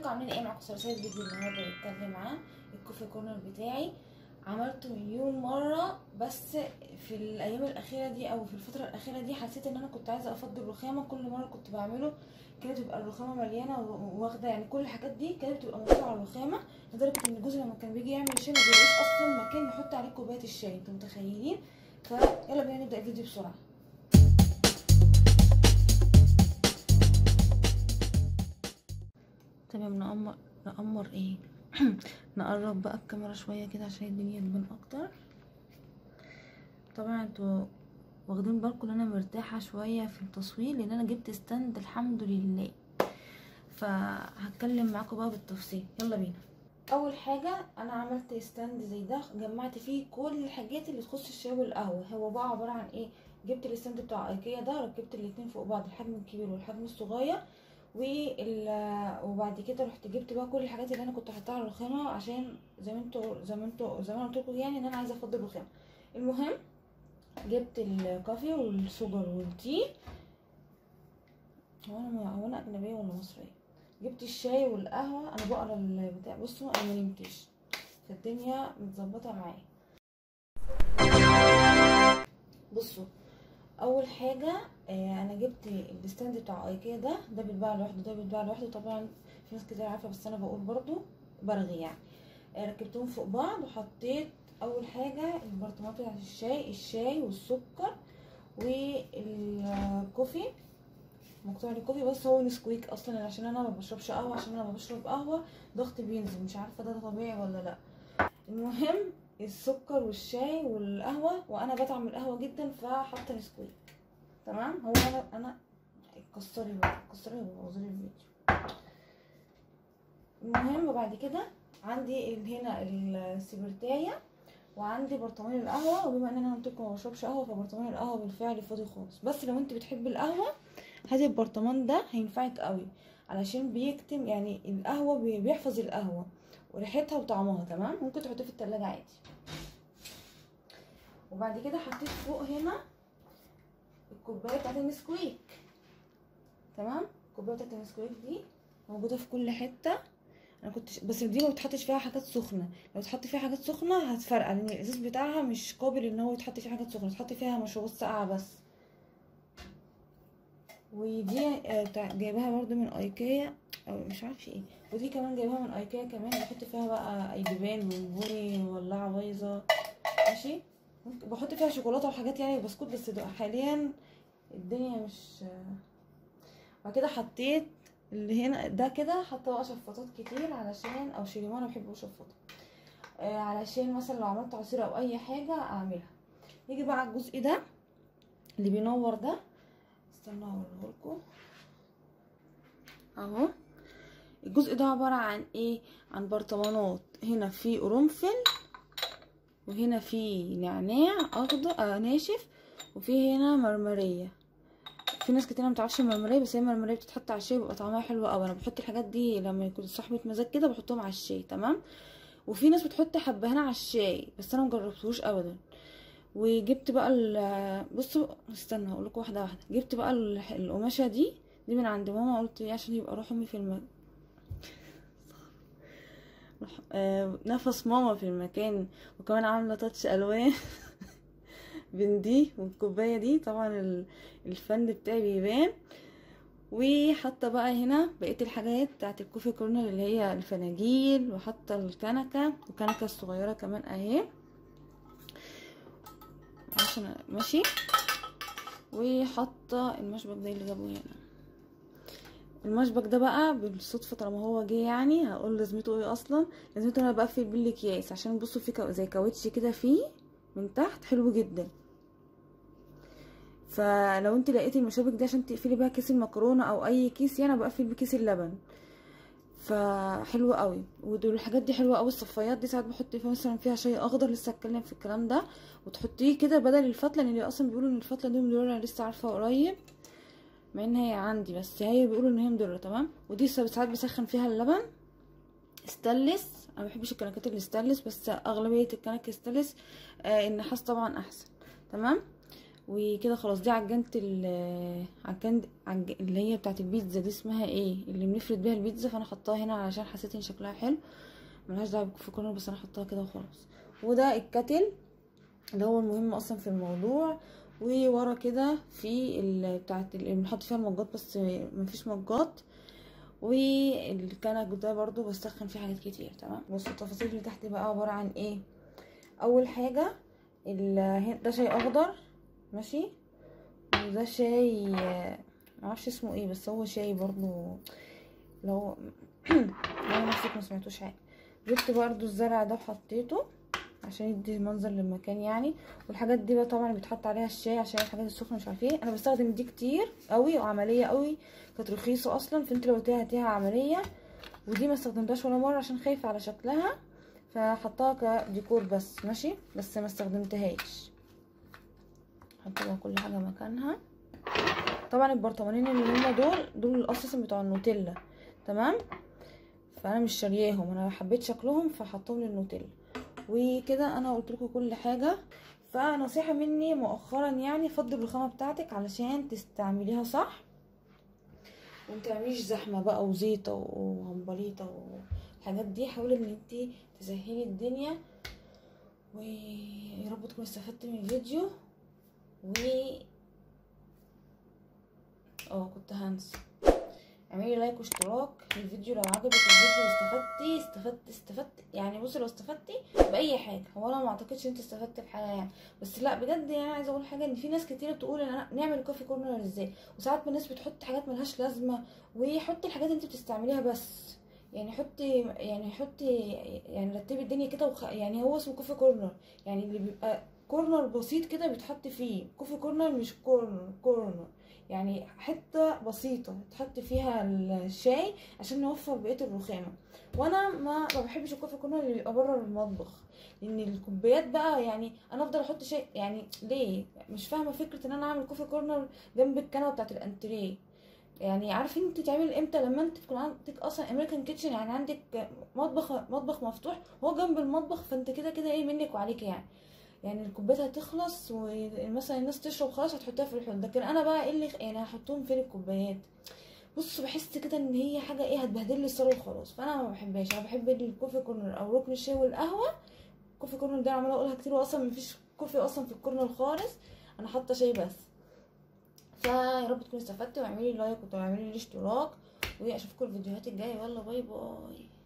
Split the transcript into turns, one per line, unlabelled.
ازيكم عاملين ايه معاكم سلسله فيديو النهارده بتكلم عن الكوفي كورنر بتاعي عملته مليون مره بس في الايام الاخيره دي او في الفتره الاخيره دي حسيت ان انا كنت عايزه افضي الرخامه كل مره كنت بعمله كانت بتبقى الرخامه مليانه واخده يعني كل الحاجات دي كانت بتبقى موجوده على الرخامه لدرجه ان جوزي لما كان بيجي يعمل شاي ما بيلاقيش اصلا مكان يحط عليه كوبايه الشاي انتوا متخيلين فيلا بينا نبدا الفيديو بسرعه تمام نقمر نقمر ايه نقرب بقى الكاميرا شويه كده عشان الدنيا تبان اكتر طبعا انتوا واخدين بالكم ان انا مرتاحه شويه في التصوير لان انا جبت ستاند الحمد لله فهتكلم معاكم بقى بالتفصيل يلا بينا اول حاجه انا عملت ستاند زي ده جمعت فيه كل الحاجات اللي تخص الشاي والقهوه هو بقى عباره عن ايه جبت الستاند بتاع ايكيا ده ركبت الاتنين فوق بعض الحجم الكبير والحجم الصغير وبعد كده رحت جبت بقى كل الحاجات اللي انا كنت حاطاها على الرخامه عشان زي ما انتوا زي ما انتوا زي ما انا قلت لكم يعني ان انا عايزه افضي الرخامه المهم جبت الكافي والسجر والتي هو انا هو انا اجنبيه ولا مصريه جبت الشاي والقهوه انا بقرا البتاع بصوا انا ما نمتش فالدنيا متظبطه معايا بصوا اول حاجه آه انا جبت الستاند بتاع ايكيا ده ده بيتباع لوحده ده بيتباع لوحده طبعا في ناس كتير عارفه بس انا بقول برضو برغي يعني آه ركبتهم فوق بعض وحطيت اول حاجه البرطمانات بتاعت الشاي الشاي والسكر والكوفي مقطوع الكوفي بس هو نسكويك اصلا عشان انا ما بشربش قهوه عشان انا لما بشرب قهوه ضغطي بينزل مش عارفه ده طبيعي ولا لا المهم السكر والشاي والقهوه وانا بطعم القهوه جدا فحاطه نسكويك تمام هو انا انا كسري بقى كسري وبوظي الفيديو المهم وبعد كده عندي هنا السبرتايه وعندي برطمان القهوه وبما ان انا قلت لكم ما بشربش قهوه فبرطمان القهوه بالفعل فاضي خالص بس لو انت بتحبي القهوه هاتي البرطمان ده هينفعك قوي علشان بيكتم يعني القهوه بيحفظ القهوه وريحتها وطعمها تمام ممكن تحطيه في التلاجة عادي وبعد كده حطيت فوق هنا الكوبايه بتاعت النسكويك تمام الكوبايه بتاعت النسكويك دي موجوده في كل حته انا كنت بس دي ما بتحطش فيها حاجات سخنه لو تحط فيها حاجات سخنه هتفرقع لان الازاز بتاعها مش قابل ان هو يتحط فيه حاجات سخنه تحط فيها مشروبات ساقعه بس ودي جايباها برده من ايكيا او مش عارفه ايه ودي كمان جايباها من ايكيا كمان بحط فيها بقى ايدبان وبوري ولاعه بايظه ماشي بحط فيها شوكولاته وحاجات يعني بسكوت بس حاليا الدنيا مش بعد كده حطيت اللي هنا ده كده حاطه بقى شفاطات كتير علشان او شريمه انا بحب شفاطه آه علشان مثلا لو عملت عصير او اي حاجه اعملها نيجي بقى على الجزء ده اللي بينور ده استنوا اوريه لكم اهو الجزء ده عباره عن ايه عن برطمانات هنا في قرنفل وهنا في نعناع اخضر آه ناشف وفي هنا مرمريه في ناس كتير ما بتعرفش المرمريه بس هي المرمريه بتتحط على الشاي بيبقى طعمها حلو قوي انا بحط الحاجات دي لما يكون صاحبه مزاج كده بحطهم على الشاي تمام وفي ناس بتحط حبهان على الشاي بس انا مجربتهوش ابدا وجبت بقى ال بصوا استنى هقول لكم واحده واحده جبت بقى القماشه دي دي من عند ماما قلت ايه عشان يبقى روح امي في المكان آه نفس ماما في المكان وكمان عامله تاتش الوان بين دي والكوبايه دي طبعا الفن بتاعي بيبان وحاطه بقى هنا بقيه الحاجات بتاعت الكوفي كورنر اللي هي الفناجيل وحاطه الكنكه الكنكه الصغيره كمان اهي عشان ماشي وحاطه المشبك ده اللي جابوه هنا المشبك ده بقى بالصدفه طالما هو جه يعني هقول لازمته ايه اصلا لازمته انا بقفل بيه الاكياس عشان بصوا في زي كاوتش كده فيه من تحت حلو جدا فلو انت لقيتي المشابك ده عشان تقفلي بيها كيس المكرونه او اي كيس يعني بقفل بكيس اللبن فحلو قوي ودول الحاجات دي حلوه قوي الصفايات دي ساعات بحط فيها مثلا فيها شاي اخضر لسه هتكلم في الكلام ده وتحطيه كده بدل الفتله لان اصلا بيقولوا ان الفتله دي مضره انا لسه عارفه قريب مع ان هي عندي بس هي بيقولوا ان هي مضره تمام ودي ساعات بسخن فيها اللبن استانلس انا مبحبش الكنكات الاستانلس بس اغلبيه الكنك استانلس آه النحاس طبعا احسن تمام وكده خلاص دي عجنت ال عجنت عج... اللي هي بتاعت البيتزا دي اسمها ايه اللي بنفرد بيها البيتزا فانا حطاها هنا علشان حسيت ان شكلها حلو ملهاش دعوه بالكوفي كورنر بس انا حطاها كده وخلاص وده الكتل اللي هو المهم اصلا في الموضوع وورا كده في ال- بتاعت اللي بنحط فيها المجات بس مفيش مجات والكنك ده برضو بسخن فيه حاجات كتير تمام بصوا التفاصيل اللي تحت بقى عبارة عن ايه اول حاجة ال- ده شاي اخضر ماشي وده شاي معرفش اسمه ايه بس هو شاي برضو لو انا نسيت ما سمعتوش حاجه جبت برضو الزرع ده وحطيته عشان يدي منظر للمكان يعني والحاجات دي بقى طبعا بيتحط عليها الشاي عشان الحاجات السخنه مش عارفه ايه انا بستخدم دي كتير قوي وعمليه قوي كانت رخيصه اصلا فانت لو قلتيها هاتيها عمليه ودي ما استخدمتهاش ولا مره عشان خايفه على شكلها فحطها كديكور بس ماشي بس ما استخدمتهاش حط بقى كل حاجه مكانها طبعا البرطمانين اللي هما دول دول اساسا بتوع النوتيلا تمام فانا مش شارياهم انا حبيت شكلهم فحطهم للنوتيلا وكده انا قلت لكم كل حاجه فنصيحه مني مؤخرا يعني فضي الرخامه بتاعتك علشان تستعمليها صح ومتعمليش زحمه بقى وزيطه وهمبليطه والحاجات دي حاولي ان انت تسهلي الدنيا ويا رب تكونوا استفدتوا من الفيديو و اه كنت هنسى اعملي لايك واشتراك للفيديو لو عجبك الفيديو واستفدتي استفدت استفدت يعني بصي لو استفدتي باي حاجه هو انا ما اعتقدش انت استفدت بحاجه يعني بس لا بجد يعني عايزه اقول حاجه ان في ناس كتير بتقول ان أنا نعمل كوفي كورنر ازاي وساعات الناس بتحط حاجات ملهاش لازمه وحطي الحاجات اللي انت بتستعمليها بس يعني حطي يعني حطي يعني رتبي الدنيا كده وخ... يعني هو اسمه كوفي كورنر يعني اللي بيبقى كورنر بسيط كده بيتحط فيه كوفي كورنر مش كورنر كورنر يعني حته بسيطه تحط فيها الشاي عشان نوفر بقيه الرخامه وانا ما ما بحبش الكوفي كورنر اللي بيبقى بره المطبخ لان الكوبايات بقى يعني انا افضل احط شاي يعني ليه مش فاهمه فكره ان انا اعمل كوفي كورنر جنب الكنبه بتاعه الانتريه يعني عارفين انت تعملي امتى لما انت تكون عندك اصلا امريكان كيتشن يعني عندك مطبخ مطبخ مفتوح هو جنب المطبخ فانت كده كده ايه منك وعليك يعني يعني الكوبايات هتخلص ومثلا الناس تشرب خلاص هتحطها في الحوض لكن انا بقى ايه اللي يعني هحطهم فين الكوبايات بص بحس كده ان هي حاجه ايه هتبهدل لي الصاله وخلاص فانا ما بحبهاش انا بحب الكوفي كورنر او ركن الشاي والقهوه الكوفي كورنر ده عماله اقولها كتير واصلا مفيش كوفي اصلا في الكورنر خالص انا حاطه شاي بس فيا رب تكونوا استفدتوا واعملي لايك وتعملي لي اشتراك واشوفكم الفيديوهات الجايه يلا باي باي